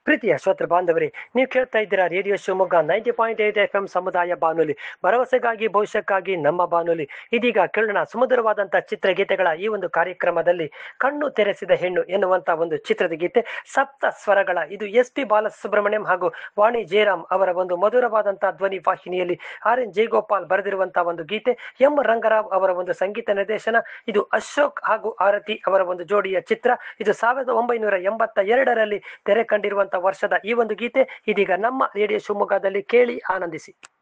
ಪ್ರೀತಿಯ ಶ್ರೋತೃ ಬಾಂಧವರೇ ನೀವು ಕೇಳ್ತಾ ಇದ್ದೀರಾ radio Shivamogga ninety point eight F M ಸಮುದಾಯ ಬಾನುಲಿ ಭರವಸೆಗಾಗಿ ಭವಿಷ್ಯಕ್ಕಾಗಿ ನಮ್ಮ ಬಾನುಲಿ ಇದೀಗ ಕೇಳೋಣ ಸುಮಧುರವಾದಂತಹ ಚಿತ್ರಗೀತೆಗಳ ಈ ಒಂದು ಕಾರ್ಯಕ್ರಮದಲ್ಲಿ ಕಣ್ಣು ತೆರೆಸಿದ ಹೆಣ್ಣು ಎನ್ನುವಂತ ಒಂದು ಚಿತ್ರದ ಗೀತೆ ಸಪ್ತ ಸ್ವರಗಳ ಇದು ಎಸ್ ಪಿ ಬಾಲಸುಬ್ರಹ್ಮಣ್ಯಂ ಹಾಗೂ ವಾಣಿ ಜಯರಾಮ್ ಅವರ ಒಂದು ಮಧುರವಾದಂತಹ ಧ್ವನಿ ವಾಹಿನಿಯಲ್ಲಿ ಆರ್ ಎನ್ ಜಯಗೋಪಾಲ್ ಬರೆದಿರುವಂತಹ ಒಂದು ಗೀತೆ ಎಂ ರಂಗರಾವ್ ಅವರ ಒಂದು ಸಂಗೀತ ನಿರ್ದೇಶನ ಇದು ಅಶೋಕ್ ಹಾಗೂ ಆರತಿ ಅವರ ಒಂದು ಜೋಡಿಯ ಚಿತ್ರ ಇದು ಸಾವಿರದ ಒಂಬೈನೂರ ಎಂಬತ್ತ ಎರಡರಲ್ಲಿ ತೆರೆ ಕಂಡಿರುವಂತಹ ವರ್ಷದ ಈ ಒಂದು ಗೀತೆ ಇದೀಗ ನಮ್ಮ ರೇಡಿಯೋ ಶಿವಮೊಗ್ಗದಲ್ಲಿ ಕೇಳಿ ಆನಂದಿಸಿ